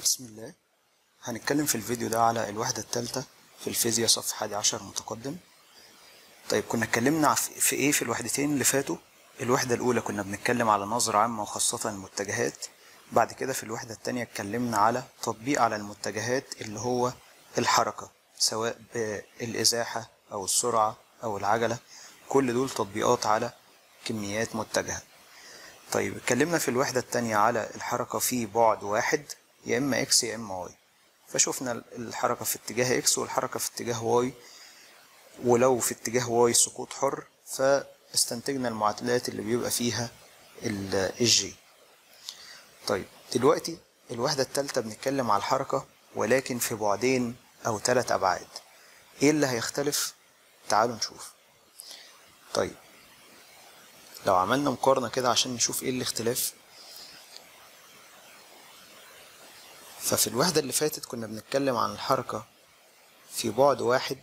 بسم الله هنتكلم في الفيديو ده على الوحدة الثالثة في الفيزياء صف 11 متقدم طيب كنا اتكلمنا في في ايه في الوحدتين اللي فاتوا الوحدة الأولى كنا بنتكلم على نظرة عامة وخاصة المتجهات بعد كده في الوحدة التانية اتكلمنا على تطبيق على المتجهات اللي هو الحركة سواء بالإزاحة أو السرعة أو العجلة كل دول تطبيقات على كميات متجهة طيب اتكلمنا في الوحدة التانية على الحركة في بعد واحد يا إما إكس يا إما واي فشوفنا الحركة في اتجاه إكس والحركة في اتجاه واي ولو في اتجاه واي سقوط حر فاستنتجنا المعادلات اللي بيبقى فيها الجي طيب دلوقتي الوحدة التالتة بنتكلم على الحركة ولكن في بعدين أو ثلاث أبعاد إيه اللي هيختلف؟ تعالوا نشوف طيب لو عملنا مقارنة كده عشان نشوف إيه الاختلاف ففي الوحدة اللي فاتت كنا بنتكلم عن الحركة في بعد واحد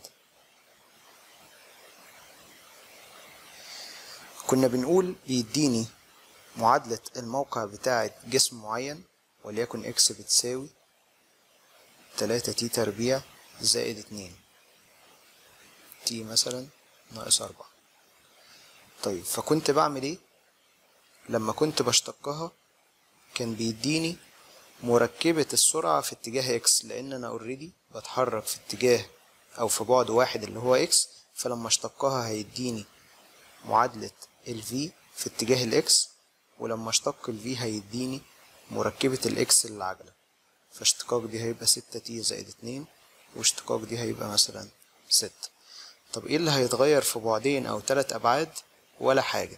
كنا بنقول بيديني معادلة الموقع بتاعة جسم معين وليكن اكس بتساوي تلاتة تي تربيع زائد اتنين تي مثلا ناقص أربعة طيب فكنت بعمل ايه لما كنت بشتقها كان بيديني مركبة السرعة في اتجاه اكس لان انا اوريدي بتحرك في اتجاه او في بعد واحد اللي هو اكس فلما اشتقها هيديني معادلة ال v في اتجاه الاكس ولما اشتق ال v هيديني مركبة الاكس للعجلة فاشتقاق دي هيبقى ستة تي زائد اتنين واشتقاق دي هيبقى مثلا ستة طب ايه اللي هيتغير في بعدين او تلات ابعاد ولا حاجة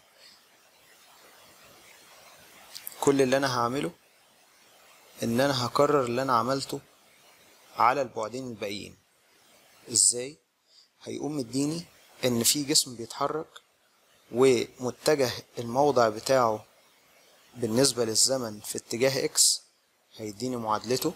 كل اللي انا هعمله ان انا هكرر اللي انا عملته على البعدين الباقيين ازاي هيقوم مديني ان في جسم بيتحرك ومتجه الموضع بتاعه بالنسبة للزمن في اتجاه اكس هيديني معادلته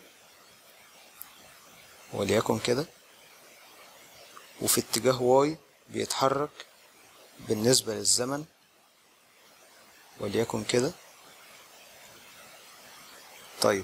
وليكن كده وفي اتجاه واي بيتحرك بالنسبة للزمن وليكن كده طيب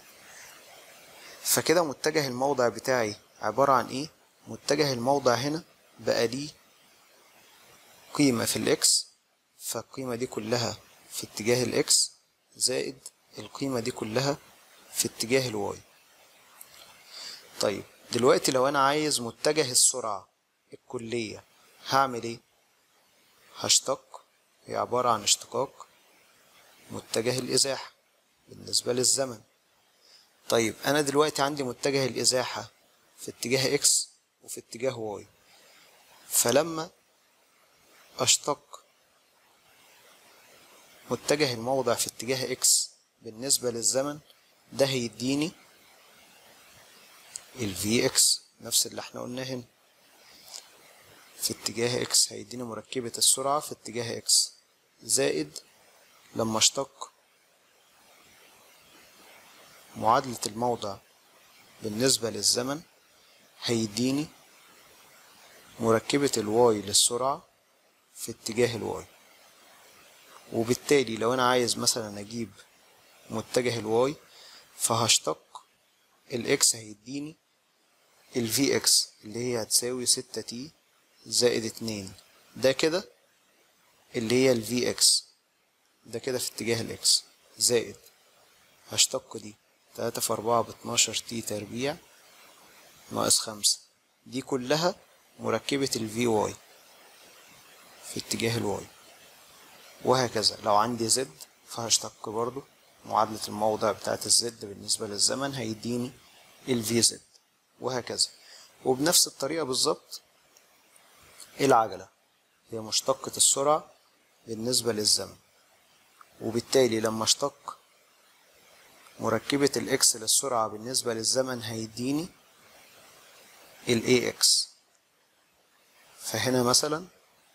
فكده متجه الموضع بتاعي عبارة عن ايه متجه الموضع هنا بقى ليه قيمة في الاكس فالقيمة دي كلها في اتجاه الاكس زائد القيمة دي كلها في اتجاه الواي طيب دلوقتي لو انا عايز متجه السرعة الكلية هعمل ايه هشتق هي عبارة عن اشتقاق متجه الازاحة بالنسبة للزمن طيب انا دلوقتي عندي متجه الازاحة في اتجاه اكس وفي اتجاه واي فلما اشتق متجه الموضع في اتجاه اكس بالنسبة للزمن ده هيديني ال Vx نفس اللي احنا قلناه هنا في اتجاه اكس هيديني مركبة السرعة في اتجاه اكس زائد لما اشتق معادلة الموضع بالنسبة للزمن هيديني مركبة الواي للسرعة في اتجاه الواي وبالتالي لو انا عايز مثلا اجيب متجه الواي فهشتق الاكس هيديني ال Vx اللي هي هتساوي ستة تي زائد اتنين ده كده اللي هي ال Vx ده كده في اتجاه الاكس زائد هشتق دي تلاتة في أربعة باتناشر تي تربيع ناقص خمسة دي كلها مركبة ال Vy في اتجاه الواي وهكذا لو عندي زد فهشتق برضو معادلة الموضع بتاعت الزد بالنسبة للزمن هيديني ال في زد وهكذا وبنفس الطريقة بالظبط العجلة هي مشتقة السرعة بالنسبة للزمن وبالتالي لما اشتق مركبة الاكس للسرعة بالنسبة للزمن هيديني ال ax فهنا مثلا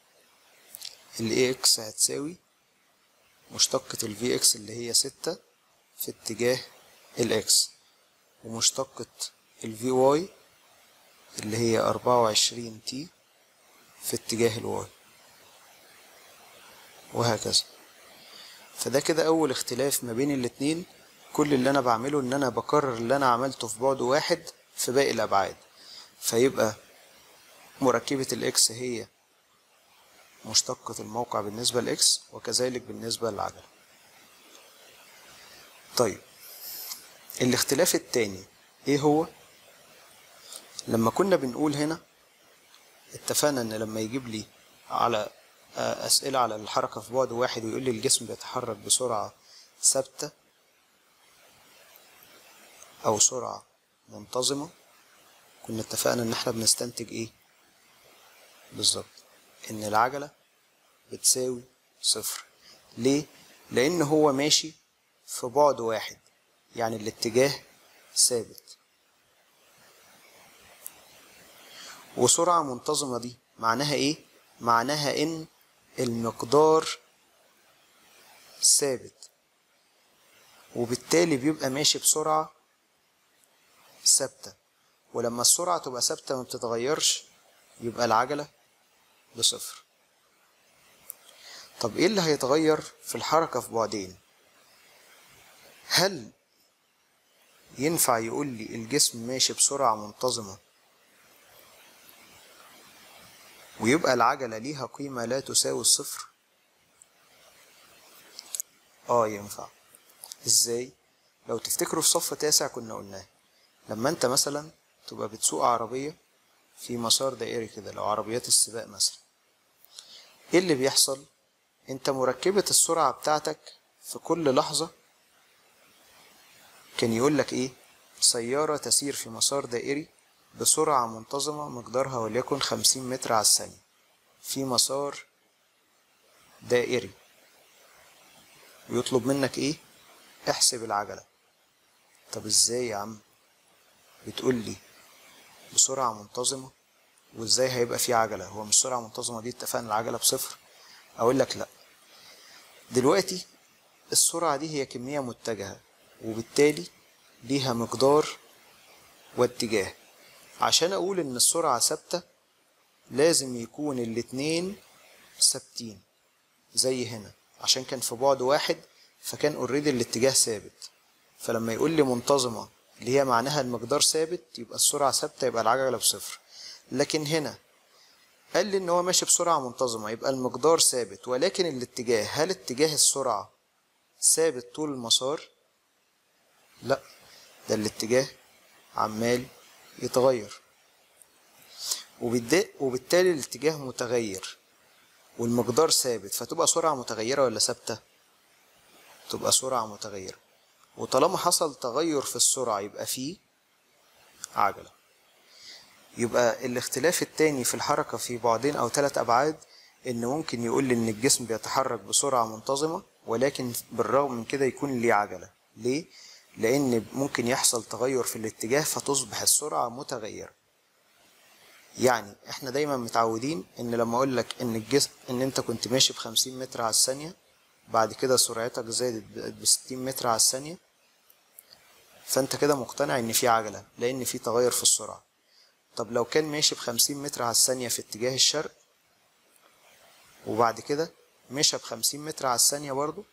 ال ax هتساوي مشتقة ال Vx اللي هي ستة في اتجاه ال X ومشتقة ال Vy اللي هي أربعة وعشرين T في اتجاه ال Y وهكذا فده كده أول اختلاف ما بين الاتنين كل اللي انا بعمله ان انا بكرر اللي انا عملته في بعد واحد في باقي الابعاد فيبقى مركبة الاكس هي مشتقة الموقع بالنسبة لاكس وكذلك بالنسبة للعجلة طيب الاختلاف التاني ايه هو لما كنا بنقول هنا اتفقنا ان لما يجيب لي على اسئلة على الحركة في بعد واحد ويقول لي الجسم بيتحرك بسرعة ثابتة او سرعة منتظمة كنا اتفقنا ان احنا بنستنتج ايه بالظبط ان العجلة بتساوي صفر ليه لان هو ماشي في بعد واحد يعني الاتجاه ثابت وسرعة منتظمة دي معناها ايه معناها ان المقدار ثابت وبالتالي بيبقى ماشي بسرعة ثابتة ولما السرعة تبقى ثابتة ما بتتغيرش يبقى العجلة بصفر طب ايه اللي هيتغير في الحركة في بعدين هل ينفع يقول لي الجسم ماشي بسرعة منتظمة ويبقى العجلة ليها قيمة لا تساوي الصفر اه ينفع ازاي لو تفتكروا في صف تاسع كنا قلناه لما انت مثلا تبقى بتسوق عربية في مسار دائري كده لو عربيات السباق مثلا ايه اللي بيحصل انت مركبة السرعة بتاعتك في كل لحظة كان يقول لك ايه سيارة تسير في مسار دائري بسرعة منتظمة مقدارها وليكن خمسين متر على الثانية في مسار دائري ويطلب منك ايه احسب العجلة طب ازاي يا عم بتقول لي بسرعة منتظمة وازاي هيبقى في عجلة هو مش سرعة منتظمة دي اتفقنا العجلة بصفر اقول لك لا دلوقتي السرعة دي هي كمية متجهة وبالتالي ليها مقدار واتجاه عشان اقول ان السرعة ثابتة لازم يكون الاتنين ثابتين زي هنا عشان كان في بعد واحد فكان اوريدي الاتجاه ثابت فلما يقول لي منتظمة اللي هي معناها المقدار ثابت يبقى السرعة ثابتة يبقى العجلة بصفر لكن هنا قال لي ان هو ماشي بسرعة منتظمة يبقى المقدار ثابت ولكن الاتجاه هل اتجاه السرعة ثابت طول المسار لا ده الاتجاه عمال يتغير وبالتالي الاتجاه متغير والمقدار ثابت فتبقى سرعة متغيرة ولا ثابتة تبقى سرعة متغيرة وطالما حصل تغير في السرعة يبقى فيه عجلة يبقى الاختلاف التاني في الحركة في بعدين أو ثلاث أبعاد إن ممكن يقول لي إن الجسم بيتحرك بسرعة منتظمة ولكن بالرغم من كده يكون ليه عجلة ليه؟ لأن ممكن يحصل تغير في الاتجاه فتصبح السرعة متغيرة يعني احنا دايما متعودين ان لما اقول لك ان الجسم ان انت كنت ماشي بخمسين متر على الثانية بعد كده سرعتك زادت بقت بستين متر على الثانية فانت كده مقتنع ان في عجلة لان في تغير في السرعة طب لو كان ماشي بخمسين متر على الثانية في اتجاه الشرق وبعد كده مشى بخمسين متر على الثانية برضو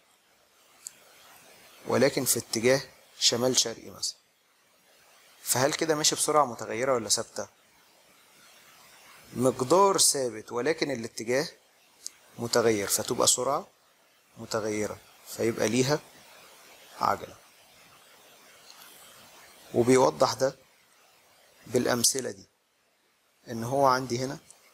ولكن في اتجاه شمال شرقي مثلا فهل كده ماشي بسرعة متغيرة ولا ثابتة؟ مقدار ثابت ولكن الاتجاه متغير فتبقى سرعة متغيرة فيبقى ليها عجلة وبيوضح ده بالأمثلة دي إن هو عندي هنا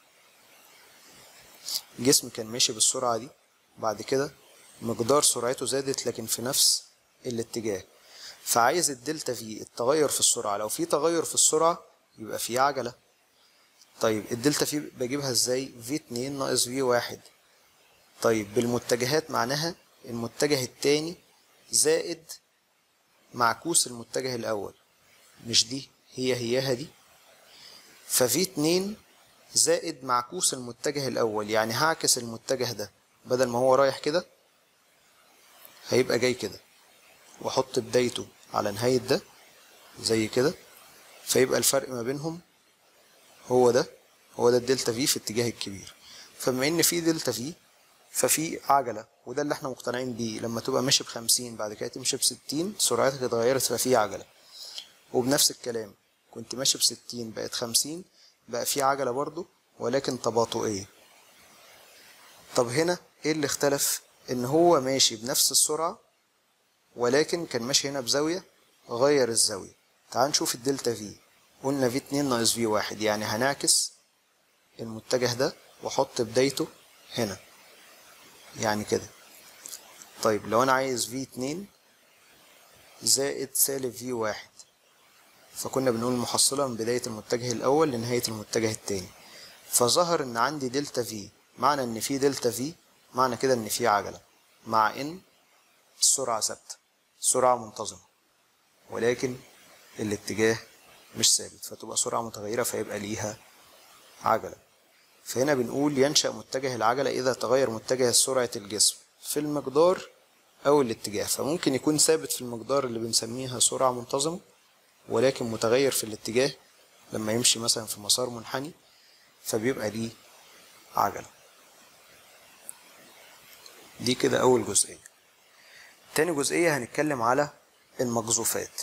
جسم كان ماشي بالسرعة دي بعد كده مقدار سرعته زادت لكن في نفس الاتجاه فعايز الدلتا في التغير في السرعة لو في تغير في السرعة يبقى في عجلة طيب الدلتا في بجيبها ازاي في اتنين ناقص في واحد طيب بالمتجهات معناها المتجه التاني زائد معكوس المتجه الأول مش دي هي هياها دي ففي اتنين زائد معكوس المتجه الأول يعني هعكس المتجه ده بدل ما هو رايح كده هيبقى جاي كده واحط بدايته على نهاية ده زي كده فيبقى الفرق ما بينهم هو ده هو ده الدلتا في في الاتجاه الكبير فبما ان في دلتا في ففي عجلة وده اللي احنا مقتنعين بيه لما تبقى ماشي بخمسين بعد كده تمشي بستين سرعتك اتغيرت ففي عجلة وبنفس الكلام كنت ماشي بستين بقت خمسين بقى في عجلة برضو ولكن تباطؤية طب هنا ايه اللي اختلف ان هو ماشي بنفس السرعة ولكن كان ماشي هنا بزاوية غير الزاوية تعال نشوف الدلتا في قلنا في اتنين ناقص في واحد يعني هنعكس المتجه ده واحط بدايته هنا يعني كده طيب لو انا عايز في اتنين زائد سالب في واحد فكنا بنقول المحصلة من بداية المتجه الأول لنهاية المتجه التاني فظهر إن عندي دلتا في معنى إن في دلتا في معنى كده إن في عجلة مع إن السرعة ثابتة سرعة منتظمة ولكن الاتجاه مش ثابت فتبقى سرعة متغيرة فيبقى ليها عجلة فهنا بنقول ينشأ متجه العجلة إذا تغير متجه سرعة الجسم في المقدار أو الاتجاه فممكن يكون ثابت في المقدار اللي بنسميها سرعة منتظمة ولكن متغير في الاتجاه لما يمشي مثلا في مسار منحني فبيبقى ليه عجلة دي كده أول جزئية تاني جزئية هنتكلم على المقذوفات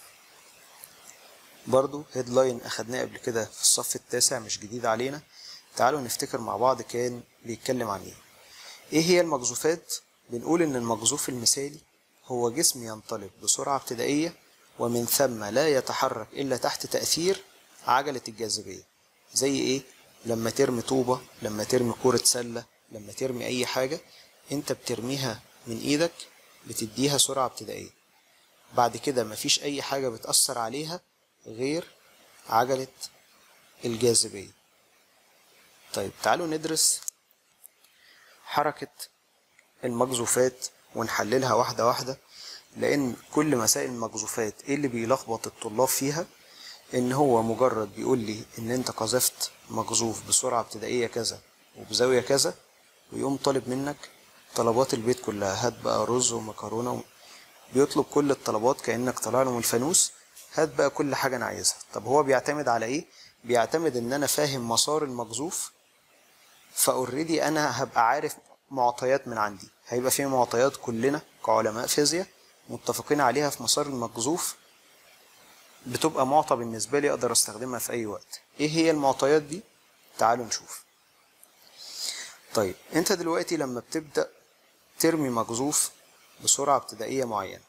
برضو هيدلاين أخدناه قبل كده في الصف التاسع مش جديد علينا تعالوا نفتكر مع بعض كان بيتكلم عن ايه ايه هي المقذوفات بنقول ان المقذوف المثالي هو جسم ينطلق بسرعة ابتدائية ومن ثم لا يتحرك إلا تحت تأثير عجلة الجاذبية زي إيه؟ لما ترمي طوبة لما ترمي كرة سلة لما ترمي أي حاجة أنت بترميها من إيدك بتديها سرعة ابتدائية بعد كده مفيش أي حاجة بتأثر عليها غير عجلة الجاذبية طيب تعالوا ندرس حركة المقذوفات ونحللها واحدة واحدة لأن كل مسائل المقذوفات إيه اللي بيلخبط الطلاب فيها إن هو مجرد بيقول لي إن أنت قذفت مقذوف بسرعة ابتدائية كذا وبزاوية كذا ويقوم طالب منك طلبات البيت كلها هات بقى رز ومكرونة و... بيطلب كل الطلبات كأنك طالع له من الفانوس هات بقى كل حاجة أنا عايزها طب هو بيعتمد على إيه؟ بيعتمد إن أنا فاهم مسار المقذوف فاوريدي أنا هبقى عارف معطيات من عندي هيبقى في معطيات كلنا كعلماء فيزياء متفقين عليها في مسار المقذوف بتبقى معطى بالنسبة لي أقدر أستخدمها في أي وقت إيه هي المعطيات دي؟ تعالوا نشوف طيب أنت دلوقتي لما بتبدأ ترمي مقذوف بسرعة ابتدائية معينة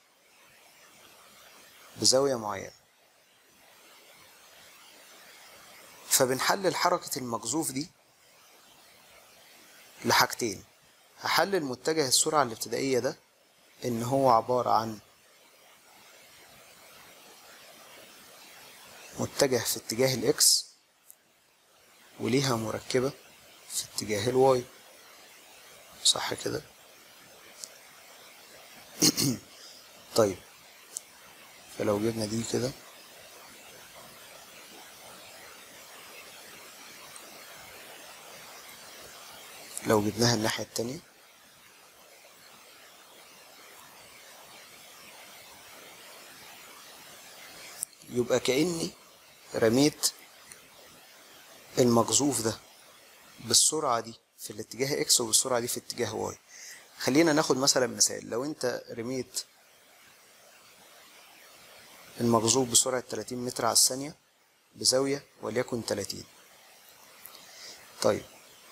بزاوية معينة فبنحلل حركة المقذوف دي لحاجتين هحلل متجه السرعة الابتدائية ده إن هو عبارة عن متجه في اتجاه الإكس وليها مركبة في اتجاه الواي صح كده طيب فلو جبنا دي كده لو جبناها الناحية التانية يبقى كأني رميت المقذوف ده بالسرعة دي في الاتجاه اكس وبالسرعة دي في اتجاه واي خلينا ناخد مثلا مثال لو انت رميت المقذوف بسرعة 30 متر على الثانية بزاوية وليكن 30 طيب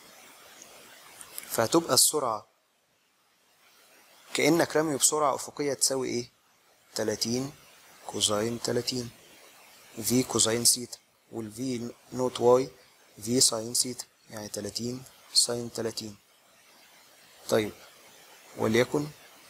فهتبقى السرعة كأنك رمي بسرعة أفقية تساوي إيه؟ 30 كوزين 30 في كوزين سيتا والفي نوت واي في ساين سيتا يعني 30 ساين 30 طيب وليكن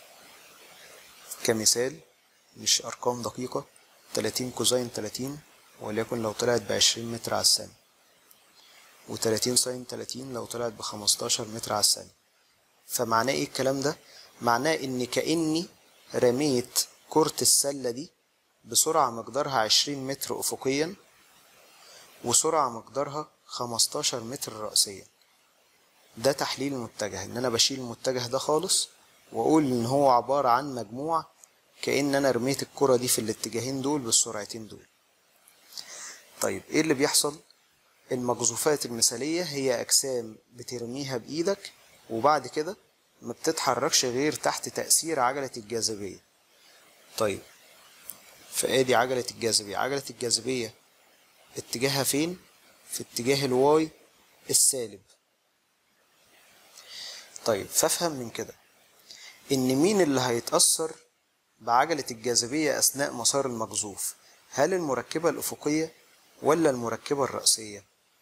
كمثال مش أرقام دقيقة 30 كوزين 30 وليكن لو طلعت بعشرين متر على الثانية وتلاتين ساين تلاتين لو طلعت بخمستاشر متر على الثانية فمعناه ايه الكلام ده؟ معناه ان كأني رميت كرة السلة دي بسرعة مقدارها عشرين متر أفقيا وسرعة مقدارها خمستاشر متر رأسيا ده تحليل المتجه ان انا بشيل المتجه ده خالص واقول ان هو عبارة عن مجموع كأن انا رميت الكرة دي في الاتجاهين دول بالسرعتين دول طيب ايه اللي بيحصل المقذوفات المثالية هي أجسام بترميها بإيدك وبعد كده ما بتتحركش غير تحت تأثير عجلة الجاذبية طيب فادي عجلة الجاذبية عجلة الجاذبية اتجاهها فين في اتجاه الواي السالب طيب فافهم من كده ان مين اللي هيتأثر بعجلة الجاذبية أثناء مسار المقذوف هل المركبة الأفقية ولا المركبة الرأسية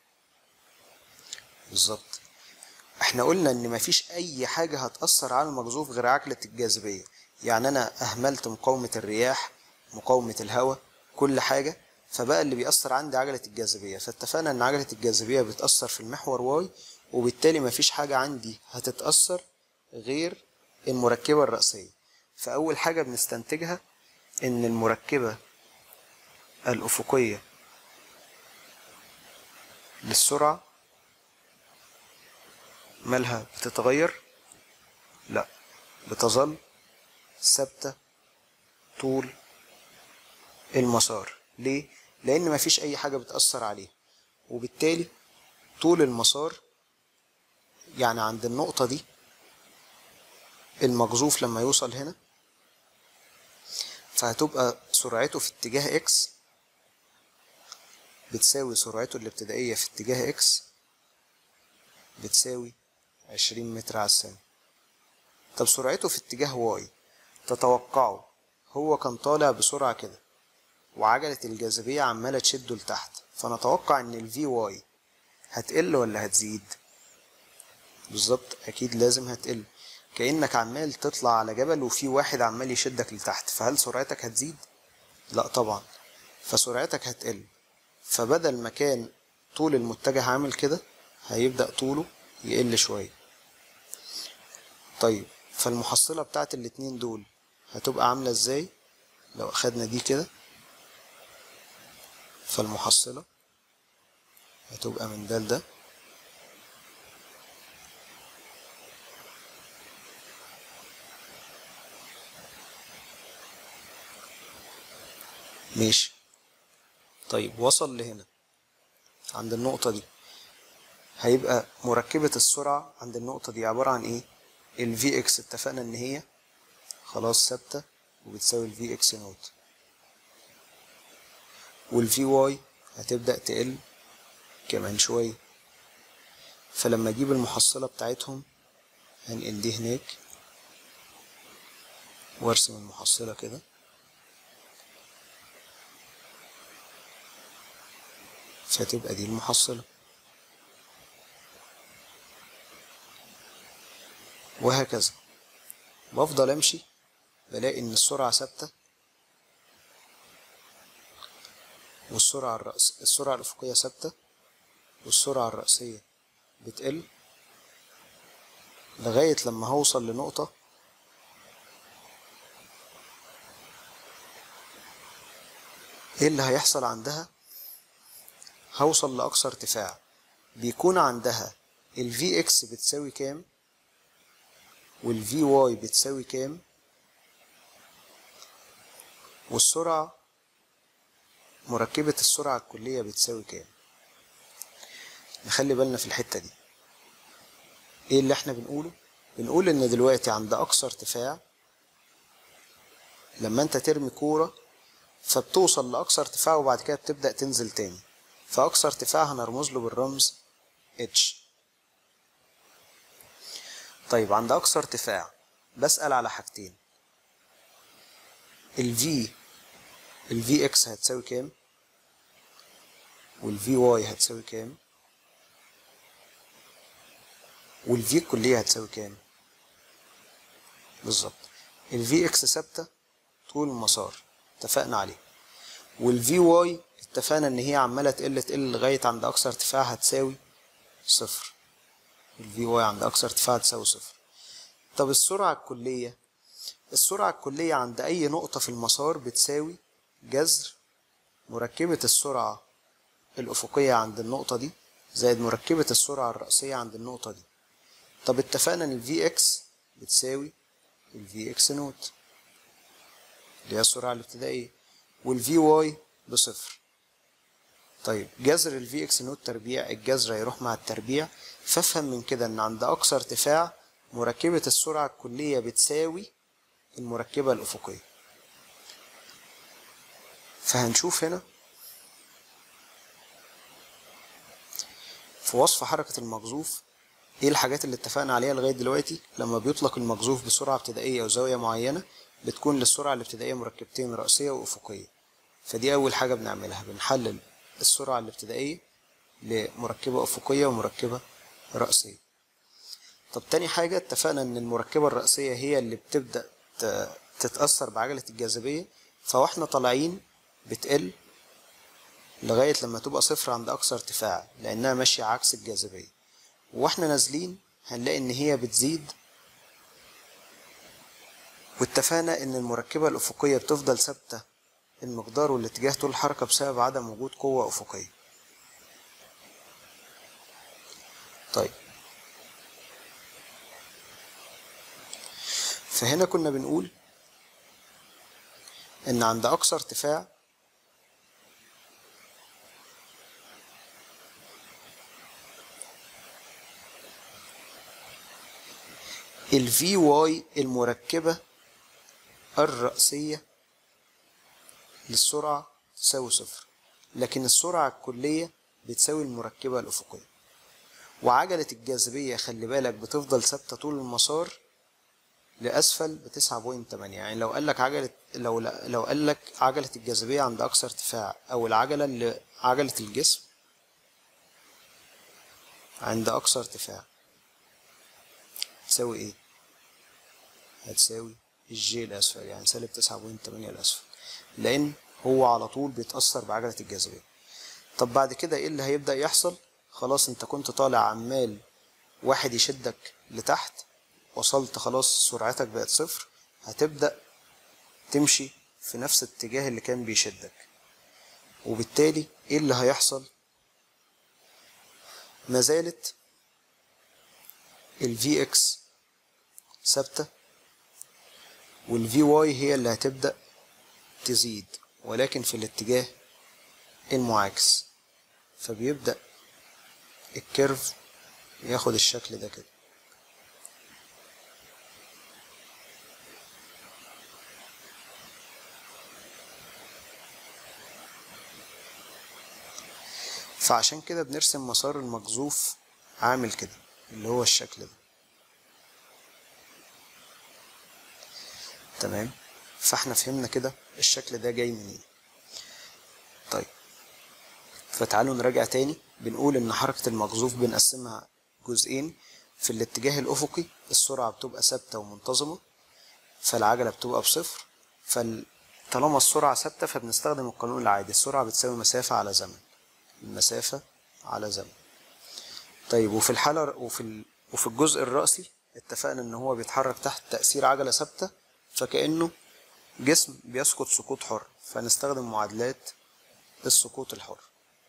بالظبط احنا قلنا ان مفيش اي حاجة هتأثر على المقذوف غير عجلة الجاذبية يعني انا اهملت مقاومة الرياح مقاومة الهواء كل حاجة فبقى اللي بيأثر عندي عجلة الجاذبية فاتفقنا ان عجلة الجاذبية بتأثر في المحور واي وبالتالي مفيش حاجة عندي هتتأثر غير المركبة الرأسية فأول حاجة بنستنتجها إن المركبة الأفقية للسرعة مالها بتتغير؟ لا بتظل ثابتة طول المسار ليه؟ لأن مفيش أي حاجة بتأثر عليه وبالتالي طول المسار يعني عند النقطة دي المقذوف لما يوصل هنا فهتبقى سرعته في اتجاه اكس بتساوي سرعته الابتدائية في اتجاه اكس بتساوي عشرين متر على الثانية طب سرعته في اتجاه واي تتوقعوا هو كان طالع بسرعة كده وعجلة الجاذبية عمالة تشده لتحت فنتوقع ان الفي واي هتقل ولا هتزيد بالظبط اكيد لازم هتقل كأنك عمال تطلع على جبل وفي واحد عمال يشدك لتحت فهل سرعتك هتزيد؟ لا طبعا فسرعتك هتقل فبدل ما كان طول المتجه عامل كده هيبدأ طوله يقل شوية طيب فالمحصلة بتاعت الاتنين دول هتبقى عاملة ازاي لو اخدنا دي كده فالمحصلة هتبقى من ده لده ماشي طيب وصل لهنا عند النقطة دي هيبقى مركبة السرعة عند النقطة دي عبارة عن ايه ال Vx اتفقنا ان هي خلاص ثابتة وبتساوي ال Vx نوت وال Vy هتبدأ تقل كمان شوية فلما اجيب المحصلة بتاعتهم هنقل دي هناك وارسم المحصلة كده فتبقى دي المحصلة وهكذا بفضل امشي بلاقي ان السرعة ثابتة والسرعة الرأس السرعة الأفقية ثابتة والسرعة الرأسية بتقل لغاية لما هوصل لنقطة ايه اللي هيحصل عندها هوصل لأقصى ارتفاع بيكون عندها ال Vx بتساوي كام وال Vy بتساوي كام والسرعة مركبة السرعة الكلية بتساوي كام نخلي بالنا في الحتة دي ايه اللي احنا بنقوله بنقول ان دلوقتي عند اقصى ارتفاع لما انت ترمي كورة فبتوصل لاقصى ارتفاع وبعد كده بتبدأ تنزل تاني فأقصى ارتفاع هنرمز له بالرمز H طيب عند أقصى ارتفاع بسأل على حاجتين ال V ال Vx هتساوي كام وال Vy هتساوي كام وال V الكلية هتساوي كام بالظبط ال Vx ثابتة طول المسار اتفقنا عليه وال Vy اتفقنا ان هي عماله تقل تقل لغايه عند اقصى ارتفاع هتساوي صفر الفي واي عند اقصى ارتفاع هتساوي صفر طب السرعه الكليه السرعه الكليه عند اي نقطه في المسار بتساوي جذر مركبه السرعه الافقيه عند النقطه دي زائد مركبه السرعه الرأسيه عند النقطه دي طب اتفقنا ان الفي اكس بتساوي الفي اكس نوت اللي هي السرعه الابتدائيه والفي واي بصفر طيب جذر ال Vx نوت تربيع الجذر هيروح مع التربيع فافهم من كده ان عند اقصى ارتفاع مركبة السرعة الكلية بتساوي المركبة الأفقية فهنشوف هنا في وصف حركة المقذوف ايه الحاجات اللي اتفقنا عليها لغاية دلوقتي لما بيطلق المقذوف بسرعة ابتدائية أو زاوية معينة بتكون للسرعة الابتدائية مركبتين رأسية وأفقية فدي أول حاجة بنعملها بنحلل السرعة الابتدائية لمركبة أفقية ومركبة رأسية طب تاني حاجة اتفقنا إن المركبة الرأسية هي اللي بتبدأ تتأثر بعجلة الجاذبية فواحنا طالعين بتقل لغاية لما تبقى صفر عند أقصى ارتفاع لأنها ماشية عكس الجاذبية واحنا نازلين هنلاقي إن هي بتزيد واتفقنا إن المركبة الأفقية بتفضل ثابتة المقدار والاتجاه طول الحركة بسبب عدم وجود قوة أفقية طيب فهنا كنا بنقول إن عند أقصى ارتفاع ال Vy المركبة الرأسية للسرعة تساوي صفر لكن السرعة الكلية بتساوي المركبة الأفقية وعجلة الجاذبية خلي بالك بتفضل ثابتة طول المسار لأسفل بتسعة بوينت تمانية يعني لو قال لك عجلة لو لو قال لك عجلة الجاذبية عند أقصى ارتفاع أو العجلة اللي عجلة الجسم عند أقصى ارتفاع تساوي إيه؟ هتساوي الجي الأسفل يعني سالب تسعة بوينت تمانية الأسفل لأن هو على طول بيتأثر بعجلة الجاذبية طب بعد كده إيه اللي هيبدأ يحصل؟ خلاص أنت كنت طالع عمال واحد يشدك لتحت وصلت خلاص سرعتك بقت صفر هتبدأ تمشي في نفس الاتجاه اللي كان بيشدك وبالتالي ايه اللي هيحصل ما زالت ال Vx ثابتة وال Vy هي اللي هتبدأ تزيد ولكن في الاتجاه المعاكس فبيبدأ الكيرف ياخد الشكل ده كده فعشان كده بنرسم مسار المقذوف عامل كده اللي هو الشكل ده تمام فاحنا فهمنا كده الشكل ده جاي منين طيب فتعالوا نراجع تاني بنقول ان حركة المقذوف بنقسمها جزئين في الاتجاه الافقي السرعة بتبقى ثابتة ومنتظمة فالعجلة بتبقى بصفر فطالما السرعة ثابتة فبنستخدم القانون العادي السرعة بتساوي مسافة على زمن المسافة على زمن طيب وفي الحالة وفي ال... وفي الجزء الرأسي اتفقنا ان هو بيتحرك تحت تأثير عجلة ثابتة فكأنه جسم بيسقط سقوط حر فنستخدم معادلات السقوط الحر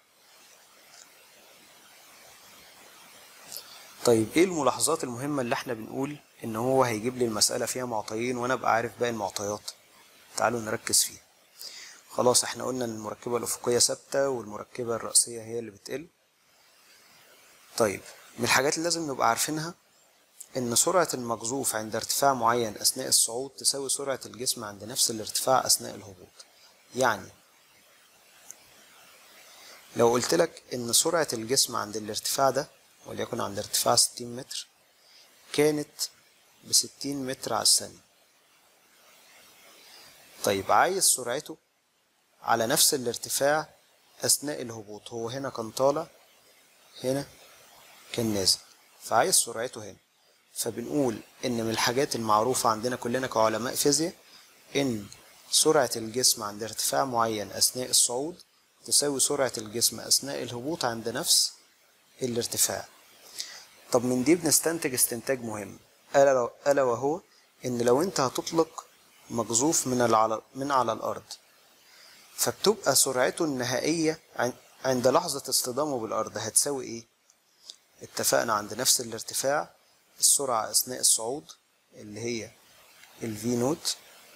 طيب ايه الملاحظات المهمة اللي احنا بنقول ان هو هيجيب لي المسألة فيها معطيين وانا ابقى عارف باقي المعطيات تعالوا نركز فيها خلاص احنا قلنا ان المركبة الأفقية ثابتة والمركبة الرأسية هي اللي بتقل طيب من الحاجات اللي لازم نبقى عارفينها ان سرعة المقذوف عند ارتفاع معين اثناء الصعود تساوي سرعة الجسم عند نفس الارتفاع اثناء الهبوط يعني لو قلت لك ان سرعة الجسم عند الارتفاع ده وليكن عند ارتفاع 60 متر كانت بستين متر على الثانية طيب عايز سرعته على نفس الارتفاع أثناء الهبوط هو هنا كان طالع هنا كان نازل فعايز سرعته هنا فبنقول إن من الحاجات المعروفة عندنا كلنا كعلماء فيزياء إن سرعة الجسم عند ارتفاع معين أثناء الصعود تساوي سرعة الجسم أثناء الهبوط عند نفس الارتفاع طب من دي بنستنتج استنتاج مهم ألا, ألا وهو إن لو أنت هتطلق مقذوف من على من على الأرض فبتبقى سرعته النهائية عند لحظة اصطدامه بالأرض هتساوي إيه؟ اتفقنا عند نفس الارتفاع السرعة أثناء الصعود اللي هي ال V نوت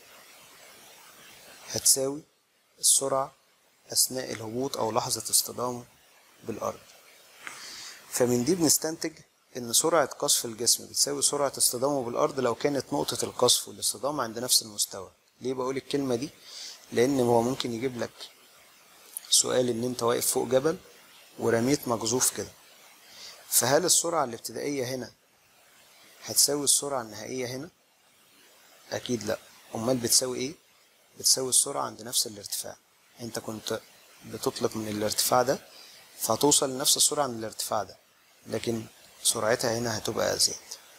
هتساوي السرعة أثناء الهبوط أو لحظة اصطدامه بالأرض فمن دي بنستنتج ان سرعة قصف الجسم بتساوي سرعة اصطدامه بالارض لو كانت نقطة القصف والاصطدام عند نفس المستوى ليه بقول الكلمة دي لان هو ممكن يجيب لك سؤال ان انت واقف فوق جبل ورميت مقذوف كده فهل السرعة الابتدائية هنا هتساوي السرعة النهائية هنا اكيد لا امال بتساوي ايه بتساوي السرعة عند نفس الارتفاع انت كنت بتطلق من الارتفاع ده فهتوصل لنفس السرعة من الارتفاع ده لكن سرعتها هنا هتبقى أزيد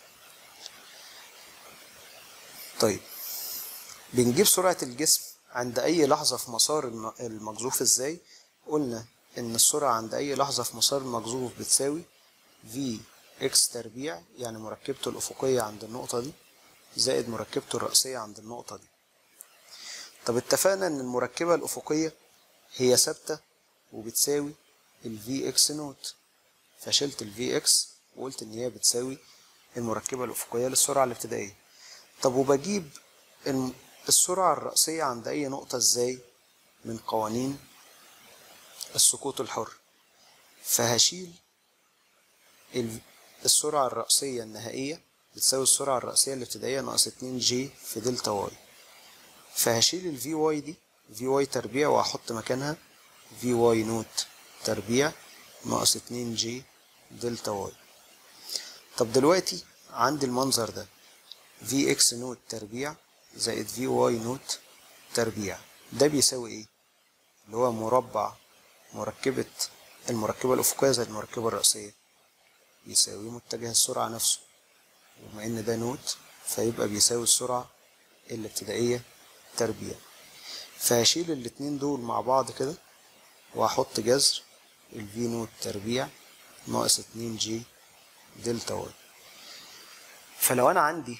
طيب بنجيب سرعة الجسم عند أي لحظة في مسار الم- المقذوف إزاي قلنا إن السرعة عند أي لحظة في مسار المقذوف بتساوي في إكس تربيع يعني مركبته الأفقية عند النقطة دي زائد مركبته الرأسية عند النقطة دي طب اتفقنا إن المركبة الأفقية هي ثابتة وبتساوي ال Vx نوت فشلت ال Vx وقلت إن هي بتساوي المركبة الأفقية للسرعة الابتدائية طب وبجيب الم- السرعة الرأسية عند أي نقطة إزاي من قوانين السقوط الحر فهشيل ال- السرعة الرأسية النهائية بتساوي السرعة الرأسية الابتدائية ناقص 2 جي في دلتا واي فهشيل ال في واي دي في واي تربيع وهحط مكانها في واي نوت تربيع ناقص 2 جي دلتا واي طب دلوقتي عندي المنظر ده في اكس نوت تربيع زائد في واي نوت تربيع ده بيساوي ايه اللي هو مربع مركبة المركبة الأفقية زائد المركبة الرأسية يساوي متجه السرعة نفسه وبما إن ده نوت فيبقى بيساوي السرعة الابتدائية تربيع فهشيل الاتنين دول مع بعض كده وهحط جذر الفي نوت تربيع ناقص اتنين جي دلتا واي فلو أنا عندي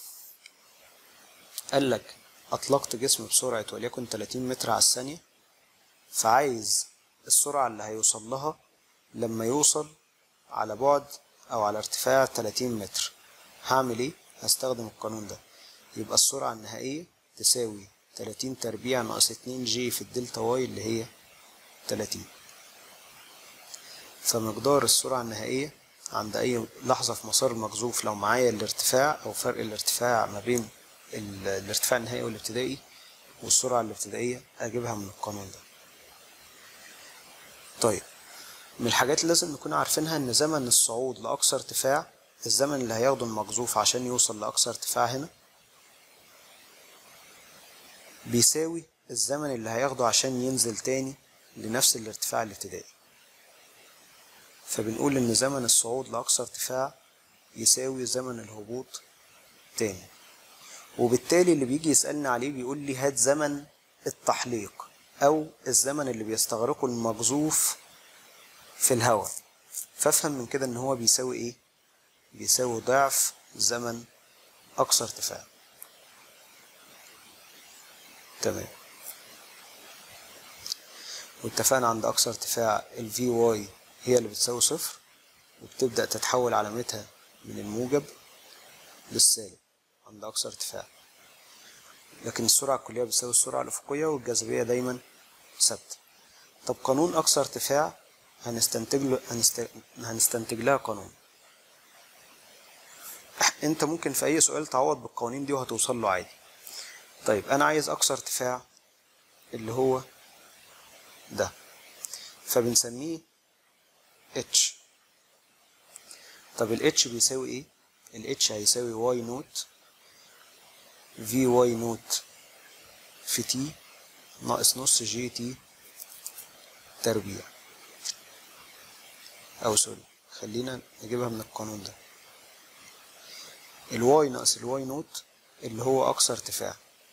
قال لك أطلقت جسم بسرعة وليكن 30 متر على الثانية فعايز السرعة اللي هيوصل لها لما يوصل على بعد أو على ارتفاع 30 متر هعمل إيه؟ هستخدم القانون ده يبقى السرعة النهائية تساوي 30 تربيع ناقص 2 جي في الدلتا واي اللي هي 30 فمقدار السرعة النهائية عند أي لحظة في مسار المقذوف لو معايا الارتفاع أو فرق الارتفاع ما بين ال- الارتفاع النهائي والابتدائي والسرعة الابتدائية أجيبها من القانون ده طيب من الحاجات اللي لازم نكون عارفينها إن زمن الصعود لأقصى ارتفاع الزمن اللي هياخده المقذوف عشان يوصل لأقصى ارتفاع هنا بيساوي الزمن اللي هياخده عشان ينزل تاني لنفس الارتفاع الابتدائي فبنقول إن زمن الصعود لأقصى ارتفاع يساوي زمن الهبوط تاني وبالتالي اللي بيجي يسألني عليه بيقول لي هات زمن التحليق أو الزمن اللي بيستغرقه المقذوف في الهواء فافهم من كده إن هو بيساوي إيه؟ بيساوي ضعف زمن أقصى ارتفاع تمام واتفقنا عند أقصى ارتفاع ال Vy هي اللي بتساوي صفر وبتبدأ تتحول علامتها من الموجب للسالب عند أقصى ارتفاع لكن السرعة الكلية بتساوي السرعة الأفقية والجاذبية دايما ثابتة طب قانون أقصى ارتفاع هنستنتج له هنست... هنستنتج لها قانون انت ممكن في اي سؤال تعوض بالقوانين دي وهتوصل له عادي طيب انا عايز اقصى ارتفاع اللي هو ده فبنسميه اتش طب الاتش بيساوي ايه الاتش هيساوي واي نوت في واي نوت في تي ناقص نص جي تي تربيع او سوري خلينا نجيبها من القانون ده الواي ناقص الواي نوت اللي هو اقصى ارتفاع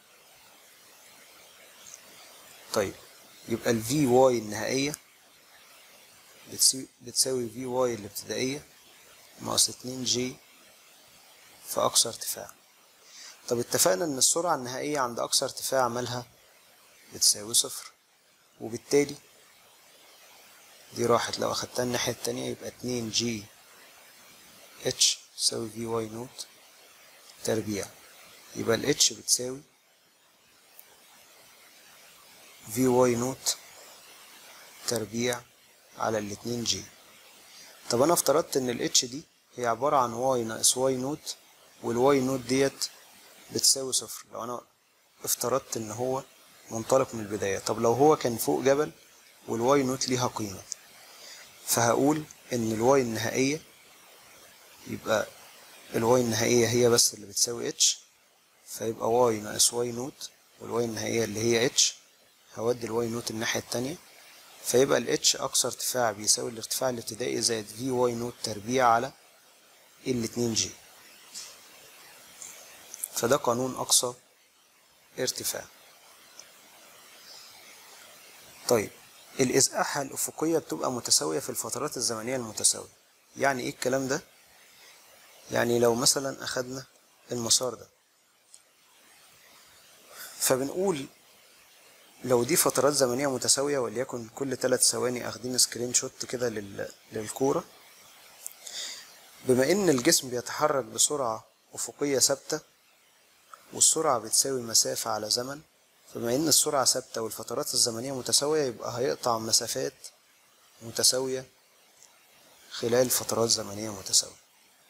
طيب يبقى ال في واي النهائية بتساوي بتساوي في واي الابتدائية ناقص اتنين جي في أقصى ارتفاع طب اتفقنا إن السرعة النهائية عند أقصى ارتفاع مالها بتساوي صفر وبالتالي دي راحت لو أخدتها الناحية التانية يبقى اتنين جي اتش تساوي في واي نوت تربيع يبقى ال اتش بتساوي في واي نوت تربيع على الاتنين جي طب انا افترضت ان ال اتش دي هي عبارة عن واي ناقص واي نوت والواي نوت ديت بتساوي صفر لو أنا افترضت إن هو منطلق من البداية طب لو هو كان فوق جبل والواي نوت ليها قيمة فهقول إن الواي النهائية يبقى الواي النهائية هي بس اللي بتساوي اتش فيبقى واي ناقص واي نوت والواي النهائية اللي هي اتش هودي الواي نوت الناحية التانية فيبقى الاتش أقصى ارتفاع بيساوي الارتفاع الابتدائي زائد في واي نوت تربيع على ال 2 جي فده قانون أقصى ارتفاع طيب الإزاحة الأفقية بتبقى متساوية في الفترات الزمنية المتساوية يعني إيه الكلام ده؟ يعني لو مثلا أخدنا المسار ده فبنقول لو دي فترات زمنية متساوية وليكن كل ثلاث ثواني أخدين سكرين شوت كده لل... للكورة بما إن الجسم بيتحرك بسرعة أفقية ثابتة والسرعة بتساوي مسافة على زمن فبما إن السرعة ثابتة والفترات الزمنية متساوية يبقى هيقطع مسافات متساوية خلال فترات زمنية متساوية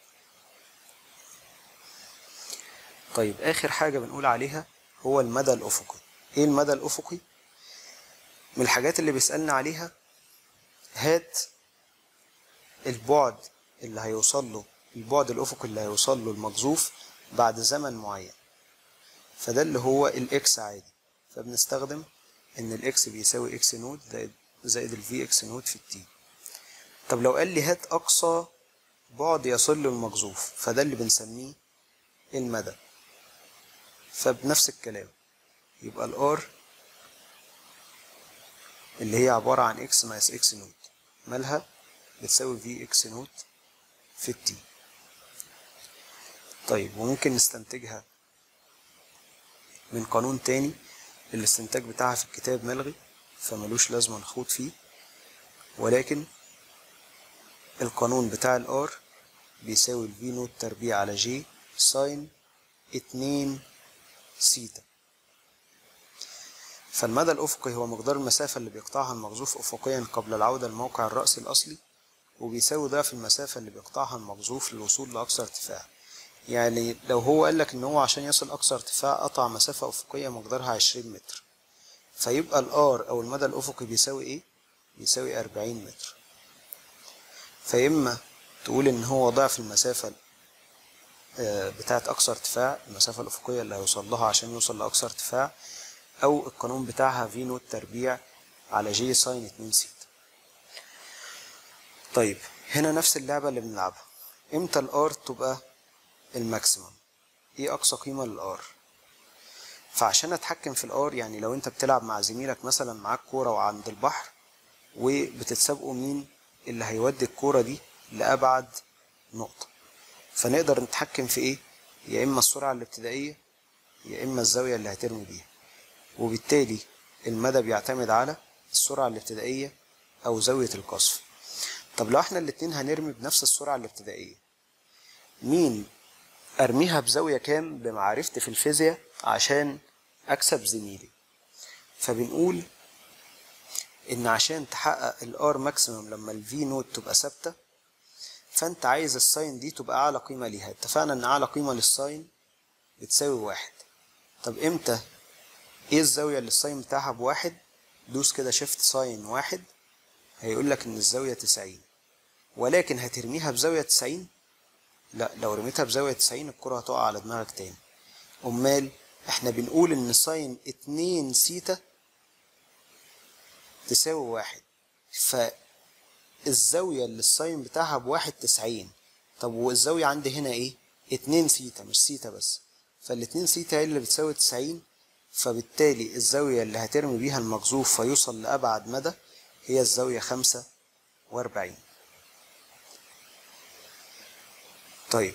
طيب آخر حاجة بنقول عليها هو المدى الأفقي إيه المدى الأفقي؟ من الحاجات اللي بيسألنا عليها هات البعد اللي هيوصل له البعد الأفقي اللي هيوصل له المقذوف بعد زمن معين فده اللي هو الإكس عادي فبنستخدم إن الإكس بيساوي إكس نوت زائد زائد الفي إكس نوت في التي طب لو قال لي هات أقصى بعد يصل له المقذوف فده اللي بنسميه المدى فبنفس الكلام يبقى الار اللي هي عبارة عن اكس ناقص اكس نوت مالها بتساوي في اكس نوت في التي طيب وممكن نستنتجها من قانون تاني الاستنتاج بتاعها في الكتاب ملغي فملوش لازمة نخوض فيه ولكن القانون بتاع الار بيساوي الفي نوت تربيع على جي ساين اتنين سيتا فالمدى الأفقي هو مقدار المسافة اللي بيقطعها المقذوف أفقيا قبل العودة لموقع الرأس الأصلي وبيساوي ضعف المسافة اللي بيقطعها المقذوف للوصول لأقصى ارتفاع يعني لو هو قالك إن هو عشان يصل أقصى ارتفاع قطع مسافة أفقية مقدارها عشرين متر فيبقى الآر أو المدى الأفقي بيساوي إيه؟ بيساوي أربعين متر فإما تقول إن هو ضعف المسافة بتاعت أقصى ارتفاع المسافة الأفقية اللي هيوصل لها عشان يوصل لأقصى ارتفاع أو القانون بتاعها في نوت تربيع على جي ساين اتنين سيتا طيب هنا نفس اللعبة اللي بنلعبها امتى الار تبقى الماكسيمم ايه أقصى قيمة للار فعشان أتحكم في الار يعني لو أنت بتلعب مع زميلك مثلا معاك كورة وعند البحر وبتتسابقوا مين اللي هيودي الكورة دي لأبعد نقطة فنقدر نتحكم في ايه يا اما السرعة الابتدائية يا اما الزاوية اللي هترمي بيها وبالتالي المدى بيعتمد على السرعة الابتدائية او زاوية القصف طب لو احنا الاتنين هنرمي بنفس السرعة الابتدائية مين ارميها بزاوية كام بمعرفتي في الفيزياء عشان اكسب زميلي فبنقول ان عشان تحقق الار ماكسيمم لما الفي نوت تبقى ثابته فانت عايز الساين دي تبقى اعلى قيمة ليها اتفقنا ان اعلى قيمة للساين بتساوي واحد طب امتى ايه الزاوية اللي الساين بتاعها بواحد دوس كده شيفت ساين واحد هيقول لك ان الزاوية تسعين ولكن هترميها بزاوية تسعين لا لو رميتها بزاوية تسعين الكرة هتقع على دماغك تاني امال احنا بنقول ان ساين اتنين سيتا تساوي واحد ف الزاوية اللي الساين بتاعها بواحد تسعين طب والزاوية عندي هنا ايه؟ اتنين سيتا مش سيتا بس فالاتنين سيتا هي اللي بتساوي تسعين فبالتالي الزاوية اللي هترمي بيها المقذوف فيوصل لأبعد مدى هي الزاوية خمسة وأربعين طيب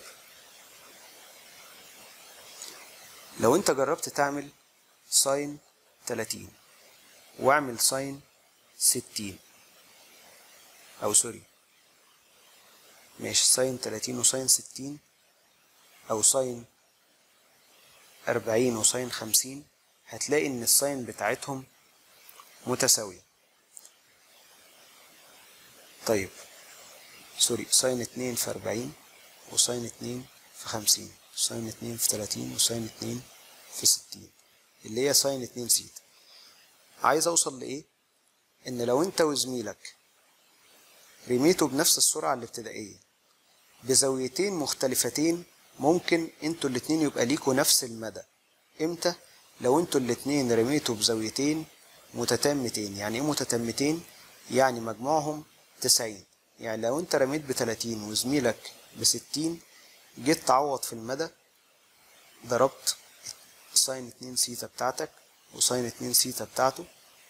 لو انت جربت تعمل ساين تلاتين واعمل ساين ستين او سوري ماشي ساين تلاتين وساين ستين او ساين اربعين وساين خمسين هتلاقي ان الساين بتاعتهم متساوية طيب سوري ساين اتنين في اربعين وساين اتنين في خمسين وساين اتنين في تلاتين وساين اتنين في ستين اللي هي ساين اتنين سيتا عايز اوصل لايه ان لو انت وزميلك رميته بنفس السرعة الابتدائية بزاويتين مختلفتين ممكن انتوا الاتنين يبقى ليكوا نفس المدى امتى لو انتوا الاتنين رميتوا بزاويتين متتامتين يعني ايه متتامتين يعني مجموعهم تسعين يعني لو انت رميت بتلاتين وزميلك بستين جيت تعوض في المدى ضربت ساين اتنين سيتا بتاعتك وساين اتنين سيتا بتاعته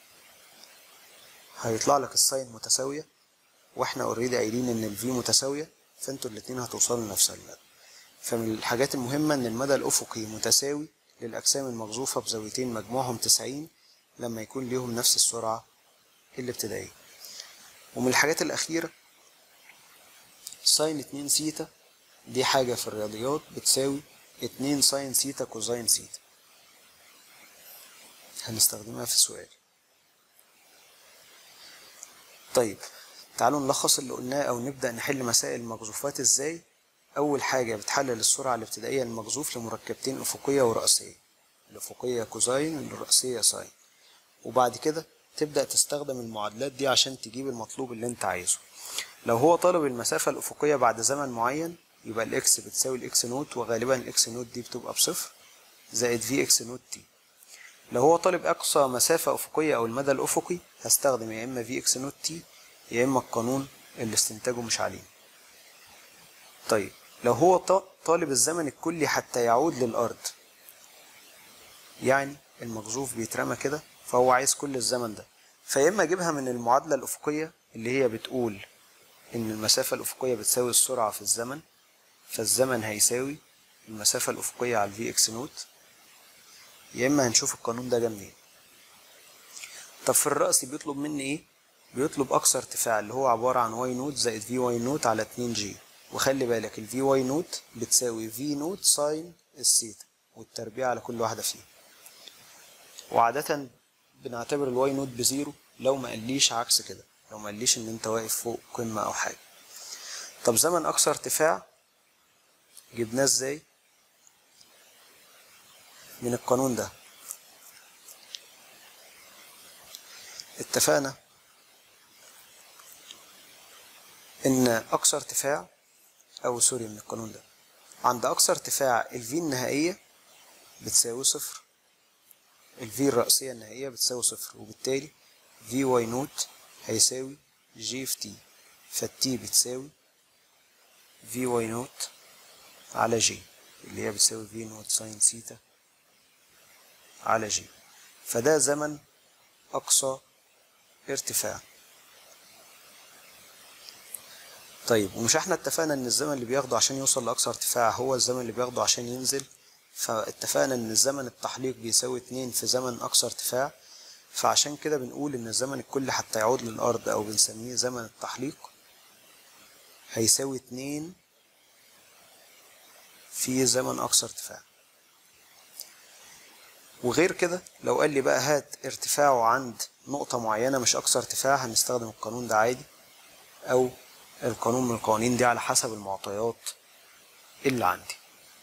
هيطلع لك الساين متساوية واحنا اوريدي قايلين ان الفي متساوية فانتوا الاتنين هتوصلوا لنفس المدى فمن الحاجات المهمة ان المدى الافقي متساوي للاجسام المقذوفة بزاويتين مجموعهم تسعين لما يكون ليهم نفس السرعة الابتدائية ومن الحاجات الأخيرة ساين اتنين سيتا دي حاجة في الرياضيات بتساوي اتنين ساين سيتا كوزاين سيتا هنستخدمها في سؤال طيب تعالوا نلخص اللي قلناه أو نبدأ نحل مسائل المقذوفات ازاي أول حاجة بتحلل السرعة الابتدائية للمقذوف لمركبتين أفقية ورأسية الأفقية كوزاين والرأسية ساين وبعد كده تبدأ تستخدم المعادلات دي عشان تجيب المطلوب اللي انت عايزه لو هو طالب المسافة الأفقية بعد زمن معين يبقى الإكس بتساوي الإكس نوت وغالبا الإكس نوت دي بتبقى بصفر زائد في إكس نوت تي لو هو طالب أقصى مسافة أفقية أو المدى الأفقي هستخدم يا إما في إكس نوت تي يا إما القانون اللي استنتاجه مش علينا طيب لو هو طالب الزمن الكلي حتى يعود للأرض يعني المقذوف بيترمى كده فهو عايز كل الزمن ده فيا اما اجيبها من المعادله الافقيه اللي هي بتقول ان المسافه الافقيه بتساوي السرعه في الزمن فالزمن هيساوي المسافه الافقيه على الفي اكس نوت يا اما هنشوف القانون ده جه منين طب في الرأس بيطلب مني ايه بيطلب اقصى ارتفاع اللي هو عباره عن واي نوت زائد في واي نوت على 2 جي وخلي بالك الفي واي نوت بتساوي في نوت ساين السيتا والتربيع على كل واحده فيهم وعادة بنعتبر الواي نوت بزيرو لو ما قاليش عكس كده لو ما قاليش ان انت واقف فوق قمة او حاجة طب زمن اقصى ارتفاع جبناه ازاي من القانون ده اتفقنا ان اقصى ارتفاع او سوري من القانون ده عند اقصى ارتفاع الفي النهائية بتساوي صفر الفي الرأسية النهائية بتساوي صفر وبالتالي في واي نوت هيساوي جي في تي فالتي بتساوي في واي نوت على جي اللي هي بتساوي في نوت ساين سيتا على جي فده زمن أقصى ارتفاع طيب ومش احنا اتفقنا ان الزمن اللي بياخده عشان يوصل لأقصى ارتفاع هو الزمن اللي بياخده عشان ينزل فاتفقنا ان الزمن التحليق بيساوي اتنين في زمن اقصى ارتفاع فعشان كده بنقول ان الزمن الكلي حتى يعود للارض او بنسميه زمن التحليق هيساوي اتنين في زمن اقصى ارتفاع وغير كده لو قال لي بقى هات ارتفاعه عند نقطة معينة مش أقصى ارتفاع هنستخدم القانون ده عادي أو القانون من القوانين دي على حسب المعطيات اللي عندي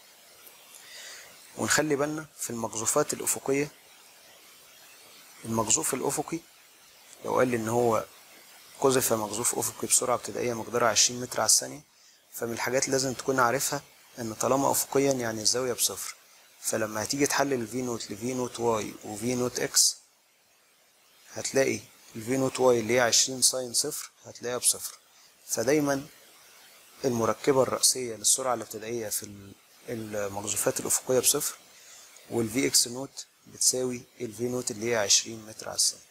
ونخلي بالنا في المقذوفات الأفقية المقذوف الأفقي لو قال لي إن هو قذف مقذوف أفقي بسرعة ابتدائية مقدارها عشرين متر على الثانية فمن الحاجات اللي لازم تكون عارفها إن طالما أفقيا يعني الزاوية بصفر فلما هتيجي تحلل الفي نوت لفي نوت واي وفي نوت اكس هتلاقي الفي نوت واي اللي هي عشرين ساين صفر هتلاقيها بصفر فدايما المركبة الرأسية للسرعة الابتدائية في المقذوفات الأفقية بصفر والفي اكس نوت بتساوي الفي نوت اللي هي عشرين متر على الثانية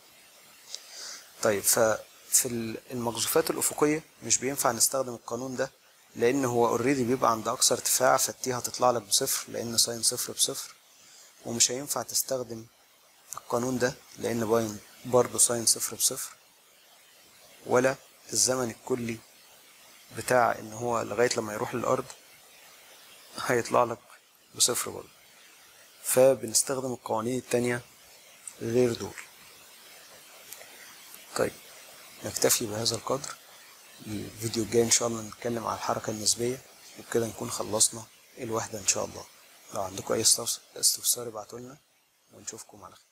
طيب ففي المقذوفات الأفقية مش بينفع نستخدم القانون ده لأن هو اوريدي بيبقى عند أقصى ارتفاع فالتي هتطلع لك بصفر لأن ساين صفر بصفر ومش هينفع تستخدم القانون ده لأن باين برضه ساين صفر بصفر ولا الزمن الكلي بتاع إن هو لغاية لما يروح للأرض هيطلع لك بصفر برضه فبنستخدم القوانين التانية غير دول طيب نكتفي بهذا القدر الفيديو الجاي ان شاء الله نتكلم على الحركة النسبية وبكده نكون خلصنا الوحدة إن شاء الله لو عندكم أي استفس- استفسار ابعتولنا ونشوفكم على خير